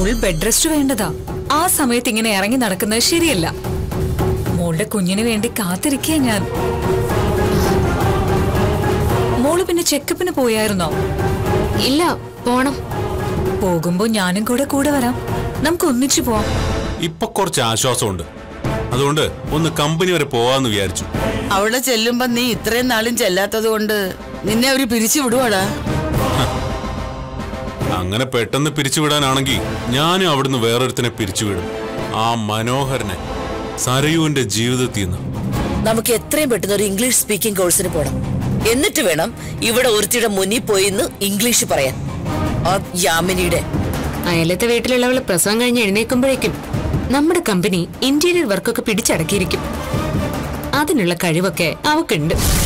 full bed rest വേണ്ടതാ ആ സമയത്ത് ഇങ്ങനെ ഇറങ്ങി നടക്കുന്നത് ശരിയല്ല മോളുടെ കുഞ്ഞിന് വേണ്ടി കാത്തിരിക്കുക ഞാൻ മോള് പിന്നെ ചെക്കപ്പിന് പോയായിരുന്നോ ഇല്ല പോണം പോകുമ്പോ ഞാനും കൂടെ കൂടെ വരാം നമുക്ക് ഒന്നിച്ചു പോവാം ഇപ്പൊ കുറച്ച് ആശ്വാസമുണ്ട് അതുകൊണ്ട് ഒന്ന് കമ്പനി വരെ പോവാന്ന് വിചാരിച്ചു അവിടെ ചെല്ലുമ്പോ നീ ഇത്രയും നാളും ചെല്ലാത്തത് കൊണ്ട് നിന്നെ അവര് പിരിച്ചു വിടുവാടാ അങ്ങനെ പെട്ടെന്ന് പിരിച്ചുവിടാനാണെങ്കിൽ ഞാനും അവിടുന്ന് വേറൊരുത്തനെ പിരിച്ചുവിടും ആ മനോഹരനെ സരയുവിന്റെ ജീവിതത്തിൽ നിന്ന് നമുക്ക് എത്രയും പെട്ടെന്ന് ഒരു ഇംഗ്ലീഷ് സ്പീക്കിംഗ് കോഴ്സിന് പോണം എന്നിട്ട് വേണം ഇവിടെ ഒരുത്തിയുടെ മുന്നിൽ പോയി ഇന്ന് ഇംഗ്ലീഷ് പറയാൻ ആ യാമിനിയുടെ അയലത്തെ വീട്ടിലുള്ളവള് പ്രസവം കഴിഞ്ഞ് എഴുന്നേക്കുമ്പോഴേക്കും നമ്മുടെ കമ്പനി ഇന്റീരിയർ വർക്കൊക്കെ പിടിച്ചടക്കിയിരിക്കും അതിനുള്ള കഴിവൊക്കെ അവക്കുണ്ട്